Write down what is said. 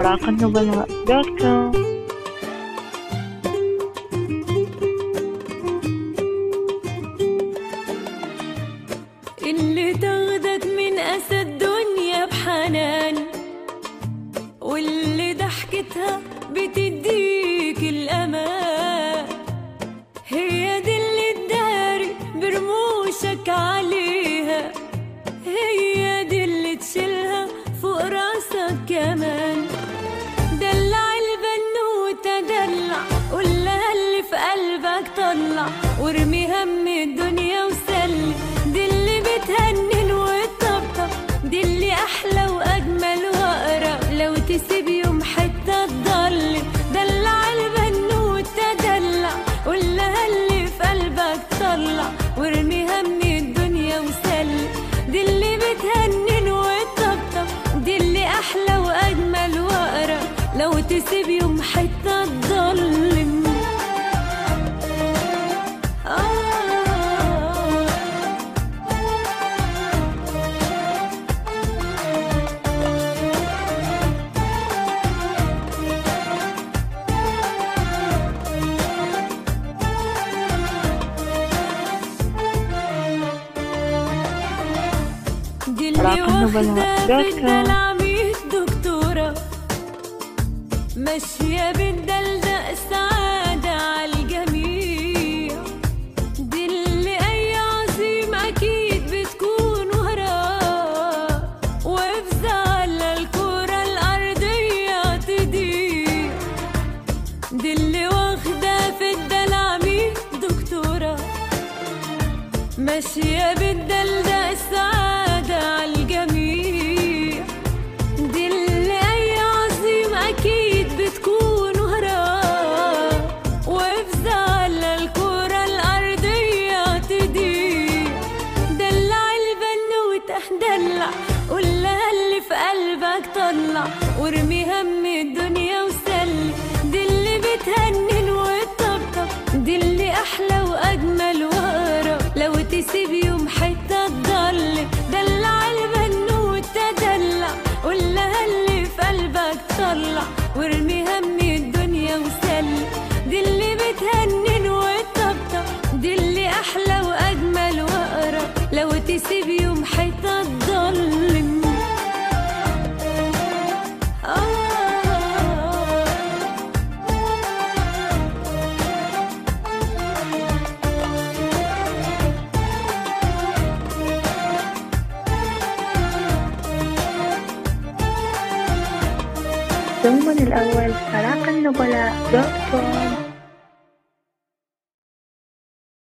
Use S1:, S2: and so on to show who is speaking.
S1: أوراق النبلاء دوت كوم
S2: اللي تاخدك من أسى الدنيا بحنان واللي ضحكتها بتديك الأمان هي دي اللي تداري برموشك عليها هي دي اللي تشيلها فوق راسك كمان دلع البنوتة دلع قولها اللي في قلبك طلع وارمي هم الدنيا وسلي دي اللي بتهنن وتطبطب دي اللي أحلى وأجمل وأقرب لو تسيب يوم حتة تضلم دلع البنوتة دلع قولها اللي في قلبك طلع وارمي هم الدنيا وسلي دي اللي بتهنن وتطبطب دي اللي أحلى وأجمل وأقرب لو تسيب يوم حتة تضلم آه دي اللي
S1: أوراق النبلاء
S2: واخدة
S1: دوت
S2: في
S1: كوم.
S2: الدلع مية دكتورة ماشية بالدلدق السعادة عالجميع دي اللي أي عظيم أكيد بتكون وراه وافزع على الكرة الأرضية تضيع دي اللي واخدة في الدلع مية دكتورة ماشية بالدلدق السعادة عالجميع دي اللي أي عظيم أكيد بتكون وراه وافزع على الكرة الأرضية تضيع دلع البنوتة دلع قولها اللي في قلبك طلع وارمي هم الدنيا وسلي دي اللي بتهنن وتطبطب دي اللي أحلى وأجمل وأقرب لو تسيب يوم حتة تضلم دلع البنوتة دلع قولها اللي في قلبك طلع وارمي هم الدنيا وسلي دي اللي بتهنن وتطبطب دي اللي أحلى وأجمل وأقرب لو تسيب يوم حتة تضلم آه
S1: ثم الأول أوراق النبلاء دوت كوم